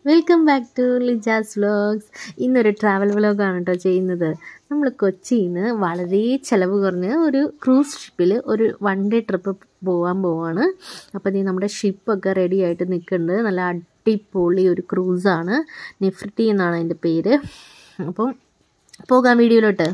welcome back to Lijas vlogs ഇന്നൊരു travel വ്ലോഗാണ് കേട്ടോ ചെയ്യുന്നത് നമ്മൾ കൊച്ചിയിൽ നിന്ന് വളരെ ചിലവ് കുറഞ്ഞ ഒരു ക്രൂസ് ഷിപ്പിൽ ഒരു വൺ ഡേ ട്രിപ്പ് പോകാൻ പോവാണ് അപ്പോൾ നീ നമ്മുടെ ഷിപ്പൊക്കെ റെഡി ആയിട്ട് നിൽക്കുന്നുണ്ട് നല്ല അടിപൊളി ഒരു ക്രൂസാണ് നെഫ്രിറ്റി എന്നാണ് അതിൻ്റെ പേര് അപ്പം പോകാം വീഡിയോയിലോട്ട്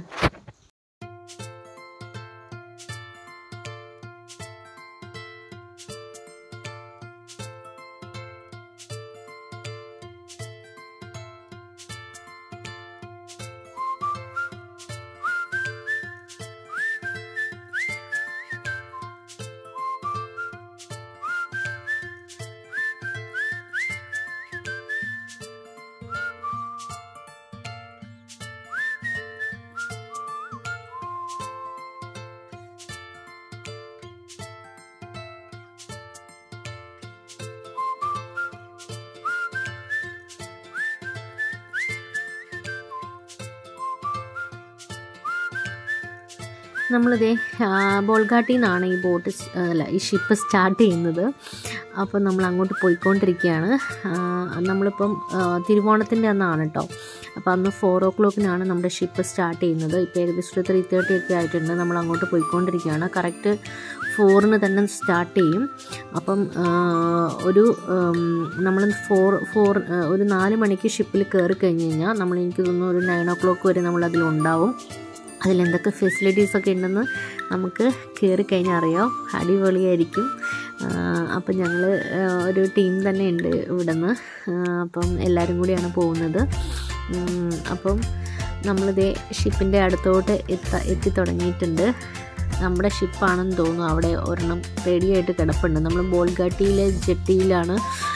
നമ്മളിതേ ബോൾഗാട്ടിൽ നിന്നാണ് ഈ ബോട്ട് അല്ല ഈ ഷിപ്പ് സ്റ്റാർട്ട് ചെയ്യുന്നത് അപ്പോൾ നമ്മൾ അങ്ങോട്ട് പോയിക്കൊണ്ടിരിക്കുകയാണ് നമ്മളിപ്പം തിരുവോണത്തിൻ്റെ അന്നാണ് കേട്ടോ അപ്പോൾ അന്ന് ഫോർ ഓ ക്ലോക്കിനാണ് നമ്മുടെ ഷിപ്പ് സ്റ്റാർട്ട് ചെയ്യുന്നത് ഇപ്പോൾ ഏകദേശം ഒരു ത്രീ തേർട്ടി ഒക്കെ ആയിട്ടുണ്ട് നമ്മൾ അങ്ങോട്ട് പോയിക്കൊണ്ടിരിക്കുകയാണ് കറക്റ്റ് ഫോറിന് തന്നെ സ്റ്റാർട്ട് ചെയ്യും അപ്പം ഒരു നമ്മൾ ഫോർ ഫോർ ഒരു നാല് മണിക്ക് ഷിപ്പിൽ കയറി കഴിഞ്ഞ് കഴിഞ്ഞാൽ നമ്മൾ എനിക്ക് തോന്നുന്നു ഒരു നയൻ ഓ ക്ലോക്ക് വരെ നമ്മളതിലുണ്ടാവും അതിലെന്തൊക്കെ ഫെസിലിറ്റീസ് ഒക്കെ ഉണ്ടെന്ന് നമുക്ക് കയറി കഴിഞ്ഞാൽ അറിയാം അടിപൊളിയായിരിക്കും അപ്പം ഞങ്ങൾ ഒരു ടീം തന്നെ ഉണ്ട് ഇവിടെ നിന്ന് അപ്പം എല്ലാവരും കൂടിയാണ് പോകുന്നത് അപ്പം നമ്മളിതേ ഷിപ്പിൻ്റെ അടുത്തോട്ട് എത്ത എത്തി തുടങ്ങിയിട്ടുണ്ട് നമ്മുടെ ഷിപ്പാണെന്ന് തോന്നുന്നു അവിടെ ഒരെണ്ണം റെഡിയായിട്ട് കിടപ്പുണ്ട് നമ്മൾ ബോൾഗാട്ടിയിലെ ജെട്ടിയിലാണ്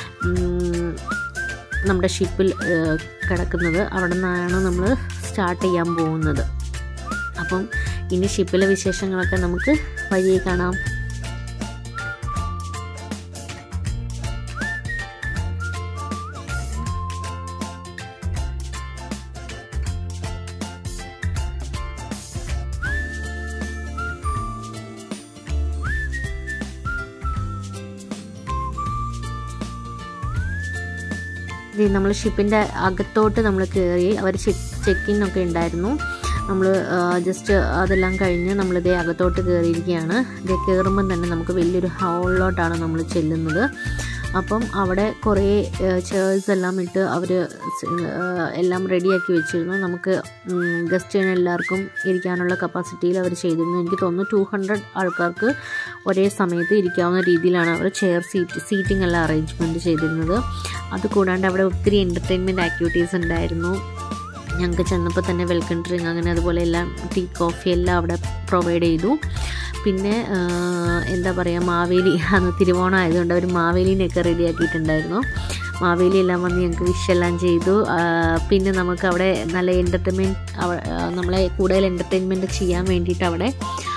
നമ്മുടെ ഷിപ്പിൽ കിടക്കുന്നത് അവിടെ നിന്നാണ് നമ്മൾ സ്റ്റാർട്ട് ചെയ്യാൻ പോകുന്നത് അപ്പം ഇനി ഷിപ്പിലെ വിശേഷങ്ങളൊക്കെ നമുക്ക് വഴിയെ കാണാം നമ്മൾ ഷിപ്പിൻ്റെ അകത്തോട്ട് നമ്മൾ കയറി അവർ ചെക്കിൻ ഒക്കെ ഉണ്ടായിരുന്നു നമ്മൾ ജസ്റ്റ് അതെല്ലാം കഴിഞ്ഞ് നമ്മളിതേ അകത്തോട്ട് കയറിയിരിക്കുകയാണ് ഇതേ കയറുമ്പം തന്നെ നമുക്ക് വലിയൊരു ഹാളിലോട്ടാണ് നമ്മൾ ചെല്ലുന്നത് അപ്പം അവിടെ കുറേ ചേഴ്സ് എല്ലാം ഇട്ട് അവർ എല്ലാം റെഡിയാക്കി വെച്ചിരുന്നു നമുക്ക് ഗസ്റ്റിന് എല്ലാവർക്കും ഇരിക്കാനുള്ള കപ്പാസിറ്റിയിൽ അവർ ചെയ്തിരുന്നു എനിക്ക് തോന്നുന്നു ടു ഹൺഡ്രഡ് ആൾക്കാർക്ക് ഒരേ സമയത്ത് ഇരിക്കാവുന്ന രീതിയിലാണ് അവർ ചെയർ സീറ്റ് സീറ്റിംഗ് എല്ലാം അറേഞ്ച്മെൻറ്റ് ചെയ്തിരുന്നത് അതുകൂടാണ്ട് അവിടെ ഒത്തിരി എൻ്റർടൈൻമെൻറ്റ് ആക്ടിവിറ്റീസ് ഉണ്ടായിരുന്നു ഞങ്ങൾക്ക് ചെന്നപ്പോൾ തന്നെ വെൽക്കം ഡ്രിങ്ക് അങ്ങനെ അതുപോലെ എല്ലാം ടീ കോഫി എല്ലാം അവിടെ പ്രൊവൈഡ് ചെയ്തു പിന്നെ എന്താ പറയുക മാവേലി അന്ന് തിരുവോണം ആയതുകൊണ്ട് അവർ മാവേലിനെയൊക്കെ റെഡിയാക്കിയിട്ടുണ്ടായിരുന്നു മാവേലി എല്ലാം വന്ന് ഞങ്ങൾക്ക് വിഷെല്ലാം ചെയ്തു പിന്നെ നമുക്ക് അവിടെ നല്ല എൻ്റർടൈൻമെൻറ്റ് നമ്മളെ കൂടുതൽ എൻ്റർടൈൻമെൻറ്റ് ചെയ്യാൻ വേണ്ടിയിട്ട് അവിടെ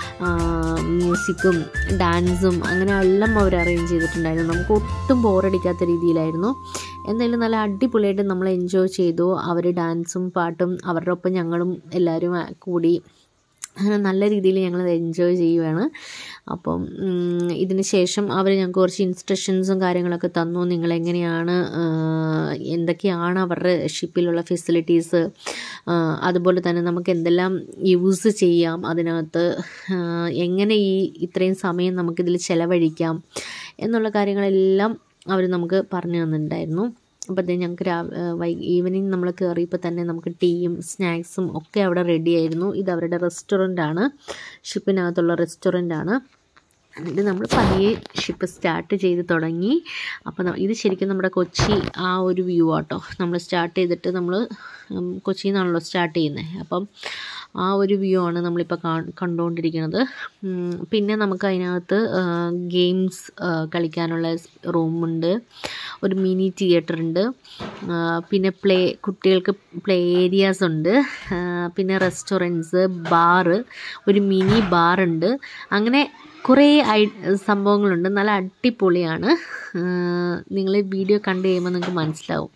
മ്യൂസിക്കും ഡാൻസും അങ്ങനെ എല്ലാം അവർ അറേഞ്ച് ചെയ്തിട്ടുണ്ടായിരുന്നു നമുക്ക് ഒട്ടും ബോറടിക്കാത്ത രീതിയിലായിരുന്നു എന്തായാലും നല്ല അടിപൊളിയായിട്ട് നമ്മൾ എൻജോയ് ചെയ്തു അവർ ഡാൻസും പാട്ടും അവരുടെ ഒപ്പം ഞങ്ങളും എല്ലാവരും കൂടി അങ്ങനെ നല്ല രീതിയിൽ ഞങ്ങൾ എൻജോയ് ചെയ്യുകയാണ് അപ്പം ഇതിന് ശേഷം അവർ ഞങ്ങൾക്ക് കുറച്ച് ഇൻസ്ട്രക്ഷൻസും കാര്യങ്ങളൊക്കെ തന്നു നിങ്ങളെങ്ങനെയാണ് എന്തൊക്കെയാണ് അവരുടെ ഷിപ്പിലുള്ള ഫെസിലിറ്റീസ് അതുപോലെ തന്നെ നമുക്ക് എന്തെല്ലാം യൂസ് ചെയ്യാം അതിനകത്ത് എങ്ങനെ ഈ ഇത്രയും സമയം നമുക്കിതിൽ ചിലവഴിക്കാം എന്നുള്ള കാര്യങ്ങളെല്ലാം അവർ നമുക്ക് പറഞ്ഞു തന്നിട്ടുണ്ടായിരുന്നു അപ്പോഴത്തേക്കും ഞങ്ങൾക്ക് രാവിലെ വൈ ഈവനിങ് നമ്മൾ കയറിയപ്പോൾ തന്നെ നമുക്ക് ടീയും സ്നാക്സും ഒക്കെ അവിടെ റെഡി ആയിരുന്നു ഇത് അവരുടെ റെസ്റ്റോറൻ്റ് ആണ് ഷിപ്പിനകത്തുള്ള റെസ്റ്റോറൻ്റ് ആണ് എന്നിട്ട് നമ്മൾ പതിയെ ഷിപ്പ് സ്റ്റാർട്ട് ചെയ്ത് തുടങ്ങി അപ്പോൾ ഇത് ശരിക്കും നമ്മുടെ കൊച്ചി ആ ഒരു വ്യൂ ആട്ടോ നമ്മൾ സ്റ്റാർട്ട് ചെയ്തിട്ട് നമ്മൾ കൊച്ചിയിൽ നിന്നാണല്ലോ സ്റ്റാർട്ട് ചെയ്യുന്നത് അപ്പം ആ ഒരു വ്യൂ ആണ് നമ്മളിപ്പോൾ കണ്ടുകൊണ്ടിരിക്കുന്നത് പിന്നെ നമുക്ക് അതിനകത്ത് ഗെയിംസ് കളിക്കാനുള്ള റൂമുണ്ട് ഒരു മിനി തിയേറ്റർ ഉണ്ട് പിന്നെ പ്ലേ കുട്ടികൾക്ക് പ്ലേ ഏരിയാസ് ഉണ്ട് പിന്നെ റെസ്റ്റോറൻറ്റ്സ് ബാറ് ഒരു മിനി ബാറുണ്ട് അങ്ങനെ കുറേ ഐ സംഭവങ്ങളുണ്ട് നല്ല അടിപൊളിയാണ് നിങ്ങൾ വീഡിയോ കണ്ടു കഴിയുമ്പോൾ നിങ്ങൾക്ക് മനസ്സിലാവും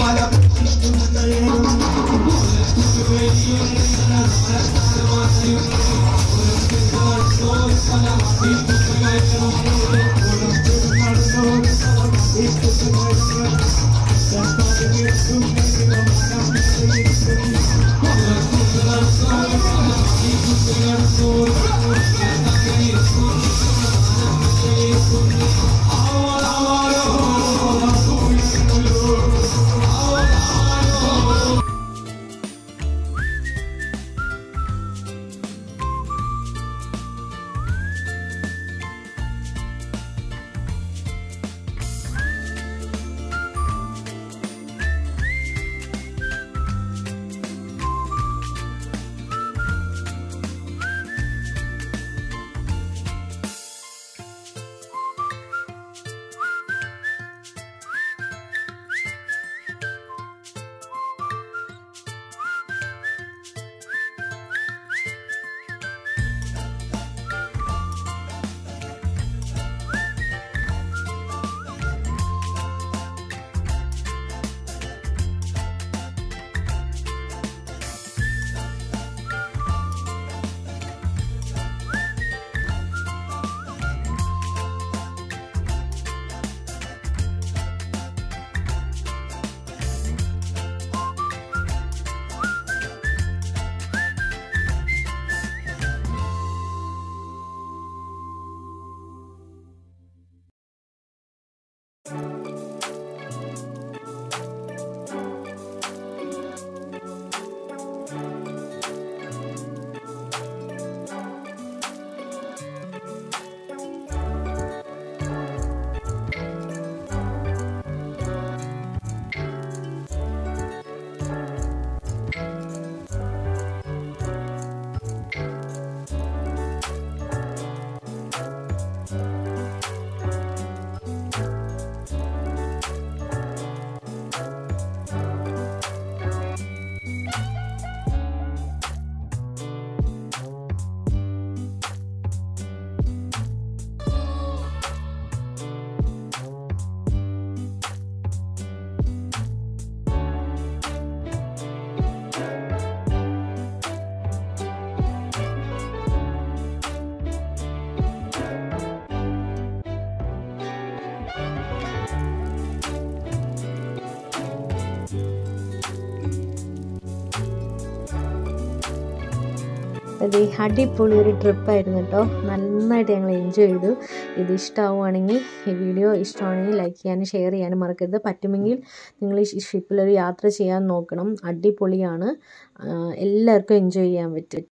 അത് അടിപൊളി ഒരു ട്രിപ്പായിരുന്നു കേട്ടോ നന്നായിട്ട് ഞങ്ങൾ എൻജോയ് ചെയ്തു ഇത് ഇഷ്ടമാവുകയാണെങ്കിൽ ഈ വീഡിയോ ഇഷ്ടമാണെങ്കിൽ ലൈക്ക് ചെയ്യാനും ഷെയർ ചെയ്യാനും മറക്കരുത് പറ്റുമെങ്കിൽ നിങ്ങൾ ഈ ഷിപ്പിലൊരു യാത്ര ചെയ്യാൻ നോക്കണം അടിപൊളിയാണ് എല്ലാവർക്കും എൻജോയ് ചെയ്യാൻ പറ്റും